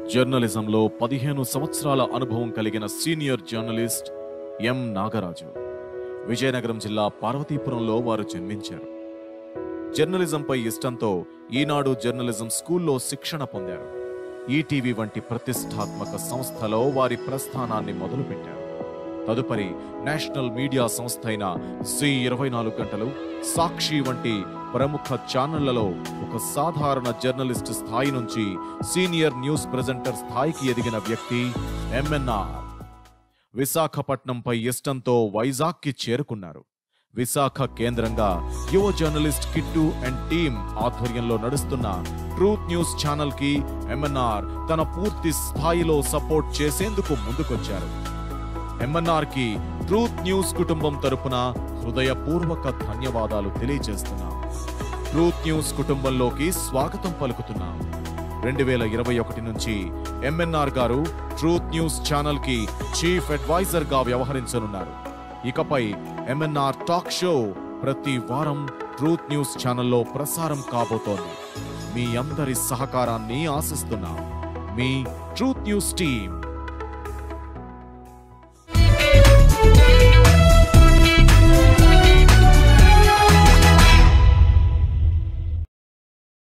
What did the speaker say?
జర్నలిజంలో పదిహేను సంవత్సరాల అనుభవం కలిగిన senior journalist M Nagaraju Vizianagaram జిల్లా పార్వతీపురంలో వారు జన్మించారు జర్నలిజంపై ఇష్టంతో ఈనాడు జర్నలిజం స్కూల్లో శిక్షణ పొందారు ఈటీవీ వంటి ప్రతిష్టాత్మక సంస్థలో వారి ప్రస్థానాన్ని మొదలుపెట్టారు తదుపరి నేషనల్ మీడియా సంస్థ అయిన సి ఇరవై నాలుగు గంటలు సాక్షి వంటి ప్రముఖ ఛానళ్లలో ఒక సాధారణ జర్నలిస్ట్ స్థాయి నుంచి సీనియర్ న్యూస్ ప్రెజెంటర్ స్థాయికి ఎదిగిన వ్యక్తి ఎంఎన్ఆర్ విశాఖపట్నంపై ఇష్టంతో వైజాగ్కి చేరుకున్నారు విశాఖ కేంద్రంగా యువ జర్నలిస్ట్ కిట్టు అండ్ టీమ్ ఆధ్వర్యంలో నడుస్తున్న ట్రూత్ న్యూస్ ఛానల్ కి ఎంఎన్ఆర్ తన పూర్తి స్థాయిలో సపోర్ట్ చేసేందుకు ముందుకొచ్చారు ఎంఎన్ఆర్ కి ట్రూత్ న్యూస్ కుటుంబం తరపున హృదయపూర్వక ధన్యవాదాలు తెలియజేస్తున్నాం ట్రూత్ న్యూస్ కుటుంబంలోకి స్వాగతం పలుకుతున్నాం రెండు వేల ఇరవై ఒకటి నుంచి ఎంఎన్ఆర్ గారు ట్రూత్ న్యూస్ ఛానల్ కి చీఫ్ అడ్వైజర్ గా వ్యవహరించనున్నారు ఇకపై ఎంఎన్ఆర్ టాక్ షో ప్రతి వారం ట్రూత్ న్యూస్ ఛానల్లో ప్రసారం కాబోతోంది మీ అందరి సహకారాన్ని ఆశిస్తున్నాం మీ ట్రూత్ న్యూస్ టీమ్